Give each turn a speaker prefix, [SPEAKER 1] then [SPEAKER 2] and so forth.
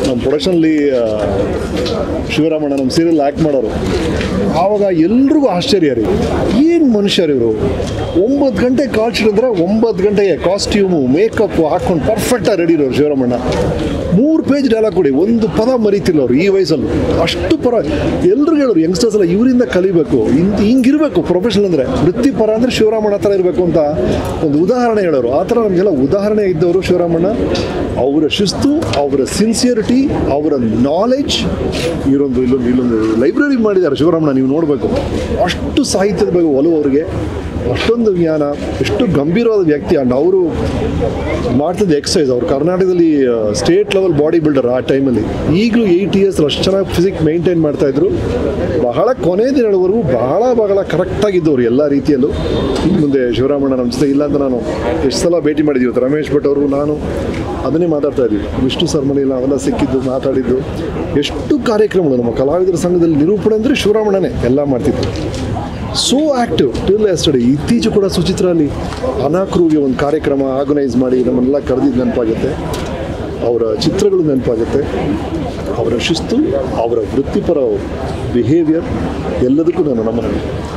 [SPEAKER 1] ನಮ್ಮ ಪ್ರೊಡಕ್ಷನಲ್ಲಿ ಶಿವರಾಮಣ್ಣ ನಮ್ಮ serial act ಮಾಡೋರು ಆವಾಗ ಎಲ್ರಿಗೂ ಆಶ್ಚರ್ಯ ರೀ ಏನು ಮನುಷ್ಯರು ಇವರು ಒಂಬತ್ತು ಗಂಟೆ ಕಾಲ್ ಶೀಟ್ ಅಂದರೆ ಒಂಬತ್ತು ಗಂಟೆಗೆ ಕಾಸ್ಟ್ಯೂಮು ಮೇಕಪ್ ಹಾಕ್ಕೊಂಡು ಪರ್ಫೆಕ್ಟಾಗಿ ರೆಡಿ ಇರೋರು ಶಿವರಾಮಣ್ಣ ಮೂರು ಪೇಜ್ ಡೈಲಾಗ್ ಕೊಡಿ ಒಂದು ಪದ ಮರೀತಿಲ್ಲ ಅವರು ಈ ವಯಸ್ಸಲ್ಲಿ ಅಷ್ಟು ಪರ ಎಲ್ರಿಗೂ ಹೇಳೋರು ಯಂಗ್ಸ್ಟರ್ಸ್ ಎಲ್ಲ ಇವರಿಂದ ಕಲಿಬೇಕು ಇಂತ ಹಿಂಗಿರಬೇಕು ಪ್ರೊಫೆಷನಲ್ ಅಂದರೆ ವೃತ್ತಿಪರ ಅಂದರೆ ಶಿವರಾಮಣ್ಣ ಥರ ಇರಬೇಕು ಅಂತ ಒಂದು ಉದಾಹರಣೆ ಹೇಳೋರು ಆ ಥರ ನಮಗೆಲ್ಲ ಉದಾಹರಣೆ ಇದ್ದವರು ಶಿವರಾಮಣ್ಣ ಅವರ ಶಿಸ್ತು ಅವರ ಸಿನ್ಸಿಯರಿಟಿ ಅವರ ನಾಲೆಡ್ಜ್ ಇವರೊಂದು ಇಲ್ಲೊಂದು ಇಲ್ಲೊಂದು ಲೈಬ್ರರಿ ಮಾಡಿದ್ದಾರೆ ಶಿವರಾಮಣ್ಣ ನೀವು ನೋಡಬೇಕು ಅಷ್ಟು ಸಾಹಿತ್ಯದ ಬಗ್ಗೆ ಒಲವು ಅವರಿಗೆ ಅಷ್ಟೊಂದು ಜ್ಞಾನ ಎಷ್ಟು ಗಂಭೀರವಾದ ವ್ಯಕ್ತಿ ಆ್ಯಂಡ್ ಅವರು ಮಾಡ್ತಿದ್ದ ಎಕ್ಸಸೈಸ್ ಅವರು ಕರ್ನಾಟಕದಲ್ಲಿ ಸ್ಟೇಟ್ ಲೆವೆಲ್ ಬಾಡಿ ಬಿಲ್ಡರ್ ಆ ಟೈಮಲ್ಲಿ ಈಗಲೂ ಏಯ್ಟ್ ಇಯರ್ಸ್ ಅಷ್ಟು ಚೆನ್ನಾಗಿ ಫಿಸಿಕ್ ಮೇಂಟೈನ್ ಮಾಡ್ತಾಯಿದ್ರು ಬಹಳ ಕೊನೆ ದಿನಗಳವರೆಗೂ ಬಹಳ ಬಹಳ ಕರೆಕ್ಟಾಗಿದ್ದವರು ಎಲ್ಲ ರೀತಿಯಲ್ಲೂ ಇನ್ನು ಮುಂದೆ ಶಿವರಾಮಣ್ಣ ನಮ್ಮ ಜೊತೆ ಇಲ್ಲ ಅಂತ ನಾನು ಎಷ್ಟು ಸಲ ಭೇಟಿ ಮಾಡಿದ್ದೀವಿ ಇವತ್ತು ರಮೇಶ್ ಭಟ್ ಅವರು ನಾನು ಅದನ್ನೇ ಮಾತಾಡ್ತಾ ಇದ್ವಿ ವಿಷ್ಣು ಸರ್ ಮನೆಯಲ್ಲಿ ನಾವೆಲ್ಲ ಸಿಕ್ಕಿದ್ದು ಮಾತಾಡಿದ್ದು ಎಷ್ಟು ಕಾರ್ಯಕ್ರಮಗಳು ನಮ್ಮ ಕಲಾವಿದರ ಸಂಘದಲ್ಲಿ ನಿರೂಪಣೆ ಅಂದರೆ ಶಿವರಾಮಣ್ಣನೇ ಎಲ್ಲ ಮಾಡ್ತಿದ್ರು ಸೋ ಆ್ಯಕ್ಟಿವ್ ಟಿಲ್ ಎಸ್ಟಡಿ ಇತ್ತೀಚೆಗೆ ಕೂಡ ಸುಚಿತ್ರ ಅಲ್ಲಿ ಅನಾಕ್ರೂಗೆ ಒಂದು ಕಾರ್ಯಕ್ರಮ ಆರ್ಗನೈಸ್ ಮಾಡಿ ನಮ್ಮನ್ನೆಲ್ಲ ಕರೆದಿದ್ದು ನೆನಪಾಗುತ್ತೆ ಅವರ ಚಿತ್ರಗಳು ನೆನಪಾಗುತ್ತೆ ಅವರ ಶಿಸ್ತು ಅವರ ವೃತ್ತಿಪರ ಬಿಹೇವಿಯರ್ ಎಲ್ಲದಕ್ಕೂ ನಾನು ನಮ್ಮನ್ನು